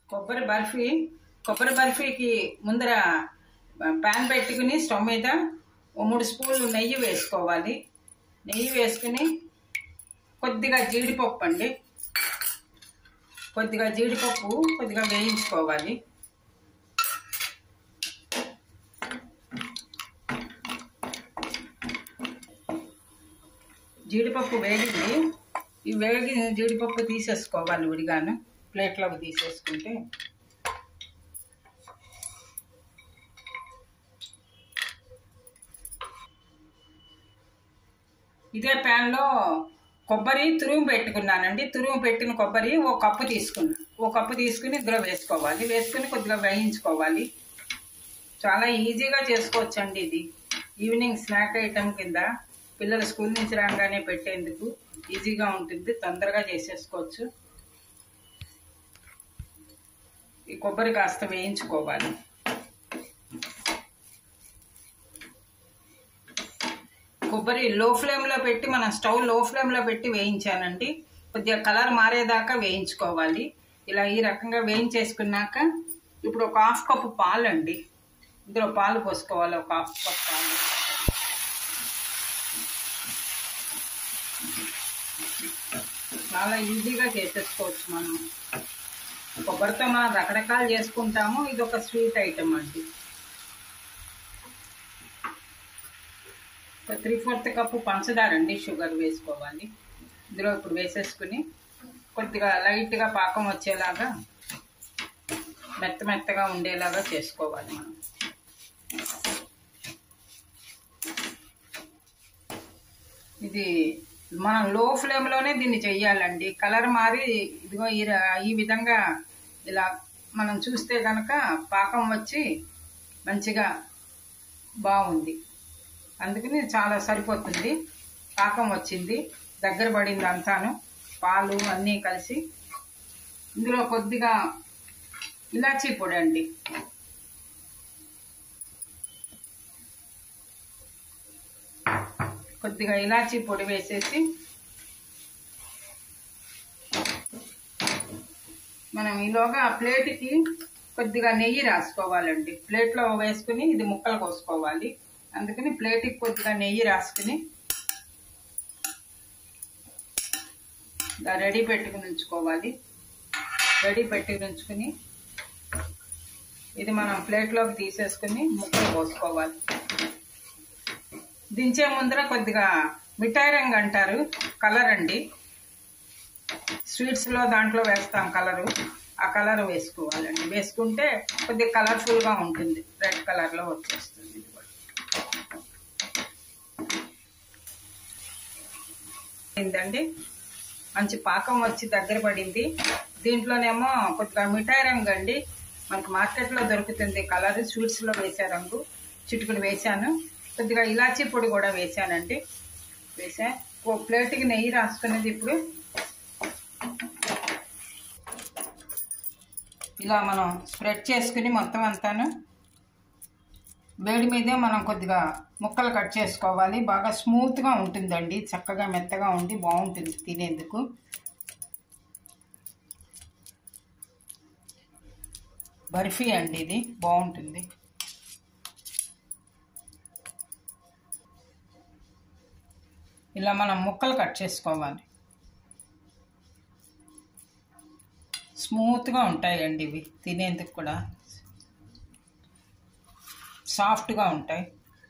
కొబ్బరి బర్ఫీ కొబ్బరి బర్ఫీకి ముందర ప్యాన్ పెట్టుకుని స్టవ్ మీద ఓ మూడు స్పూన్లు నెయ్యి వేసుకోవాలి నెయ్యి వేసుకుని కొద్దిగా జీడిపప్పు అండి కొద్దిగా జీడిపప్పు కొద్దిగా వేయించుకోవాలి జీడిపప్పు వేగింది ఈ వేగి జీడిపప్పు తీసేసుకోవాలి విడిగాను ప్లేట్లోకి తీసేసుకుంటే ఇదే ప్యాన్లో కొబ్బరి తురుము పెట్టుకున్నానండి తురుము పెట్టిన కొబ్బరి ఓ కప్పు తీసుకున్నా ఓ కప్పు తీసుకుని ఇందులో వేసుకోవాలి వేసుకుని కొద్దిగా వేయించుకోవాలి చాలా ఈజీగా చేసుకోవచ్చండి ఇది ఈవినింగ్ స్నాక్ ఐటమ్ కింద పిల్లలు స్కూల్ నుంచి రాగానే పెట్టేందుకు ఈజీగా ఉంటుంది తొందరగా చేసేసుకోవచ్చు ఈ కొబ్బరి కాస్త వేయించుకోవాలి కొబ్బరి లో ఫ్లేమ్లో పెట్టి మనం స్టవ్ లో ఫ్లేమ్లో పెట్టి వేయించానండి కొద్దిగా కలర్ మారేదాకా వేయించుకోవాలి ఇలా ఈ రకంగా వేయించేసుకున్నాక ఇప్పుడు ఒక హాఫ్ కప్పు పాలు అండి ఇందులో పాలు పోసుకోవాలి ఒక హాఫ్ కప్ పాలు చాలా ఈజీగా చేసేసుకోవచ్చు మనం కొబ్బరితో మనం రకరకాలు చేసుకుంటాము ఇది ఒక స్వీట్ ఐటమ్ అండి ఒక త్రీ ఫోర్త్ కప్పు పంచదార అండి షుగర్ వేసుకోవాలి ఇందులో ఇప్పుడు వేసేసుకుని కొద్దిగా లైట్గా పాకం వచ్చేలాగా మెత్త మెత్తగా ఉండేలాగా చేసుకోవాలి మనం ఇది మనం లో ఫ్లేమ్లోనే దీన్ని చెయ్యాలండి కలర్ మారి ఇదిగో ఈ ర- ఈ విధంగా ఇలా మనం చూస్తే కనుక పాకం వచ్చి మంచిగా బాగుంది అందుకని చాలా సరిపోతుంది పాకం వచ్చింది దగ్గర పడింది అంతాను పాలు అన్నీ కలిసి ఇందులో కొద్దిగా ఇలాచీ పొడి అండి కొద్దిగా ఇలాచీ పొడి వేసేసి మనం ఈలోగా ఆ ప్లేట్కి కొద్దిగా నెయ్యి రాసుకోవాలండి ప్లేట్లో వేసుకుని ఇది ముక్కలు కోసుకోవాలి అందుకని ప్లేట్కి కొద్దిగా నెయ్యి రాసుకుని ఇలా రెడీ పెట్టుకుని ఉంచుకోవాలి రెడీ పెట్టుకుని ఉంచుకుని ఇది మనం ప్లేట్లోకి తీసేసుకుని ముక్కలు కోసుకోవాలి దించే ముందర కొద్దిగా మిఠాయి రంగు అంటారు కలర్ అండి స్వీట్స్లో దాంట్లో వేస్తాం కలరు ఆ కలర్ వేసుకోవాలండి వేసుకుంటే కొద్దిగా కలర్ఫుల్గా ఉంటుంది రెడ్ కలర్లో వచ్చేస్తుంది ఇది కూడా అయిందండి మంచి పాకం వచ్చి దగ్గర పడింది దీంట్లోనేమో కొద్దిగా మిఠాయి రంగు అండి మనకు మార్కెట్లో దొరుకుతుంది కలర్ స్వీట్స్లో వేసే రంగు చిటుకుడు వేసాను కొద్దిగా ఇలాచీ పొడి కూడా వేసానండి వేసా ఓ ప్లేట్కి నెయ్యి రాసుకునేది ఇప్పుడు ఇలా మనం స్ప్రెడ్ చేసుకుని మొత్తం అంతాను వేడి మీదే మనం కొద్దిగా ముక్కలు కట్ చేసుకోవాలి బాగా స్మూత్గా ఉంటుందండి చక్కగా మెత్తగా ఉండి బాగుంటుంది తినేందుకు బర్ఫీ అండి ఇది బాగుంటుంది ఇలా మనం ముక్కలు కట్ చేసుకోవాలి స్మూత్గా ఉంటాయండి ఇవి తినేందుకు కూడా సాఫ్ట్గా ఉంటాయి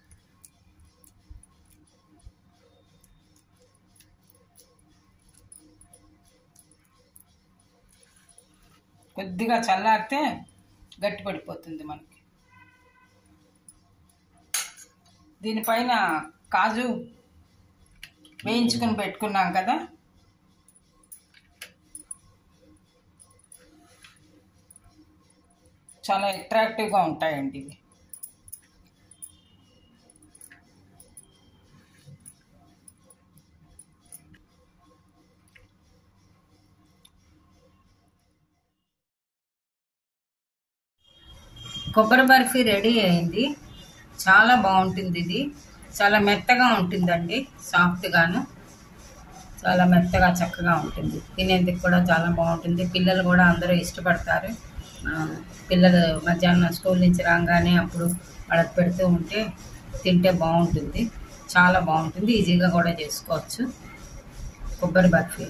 కొద్దిగా చల్లారితే గట్టి పడిపోతుంది మనకి దీనిపైన కాజు వేయించుకుని పెట్టుకున్నాం కదా చాలా అట్రాక్టివ్గా ఉంటాయండి ఇవి కొబ్బరి బర్ఫీ రెడీ అయింది చాలా బాగుంటుంది ఇది చాలా మెత్తగా ఉంటుందండి సాఫ్ట్గాను చాలా మెత్తగా చక్కగా ఉంటుంది తినేందుకు కూడా చాలా బాగుంటుంది పిల్లలు కూడా అందరూ ఇష్టపడతారు ఆ, పిల్లలు మధ్యాహ్నం స్కూల్ నుంచి రాగానే అప్పుడు వాళ్ళకి పెడుతూ ఉంటే తింటే బాగుంటుంది చాలా బాగుంటుంది ఈజీగా కూడా చేసుకోవచ్చు కొబ్బరి బర్ఫీ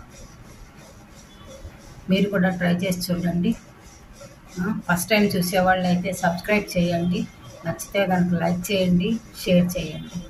మీరు కూడా ట్రై చేసి చూడండి ఫస్ట్ టైం చూసేవాళ్ళు అయితే సబ్స్క్రైబ్ చేయండి నచ్చితే కనుక లైక్ చేయండి షేర్ చేయండి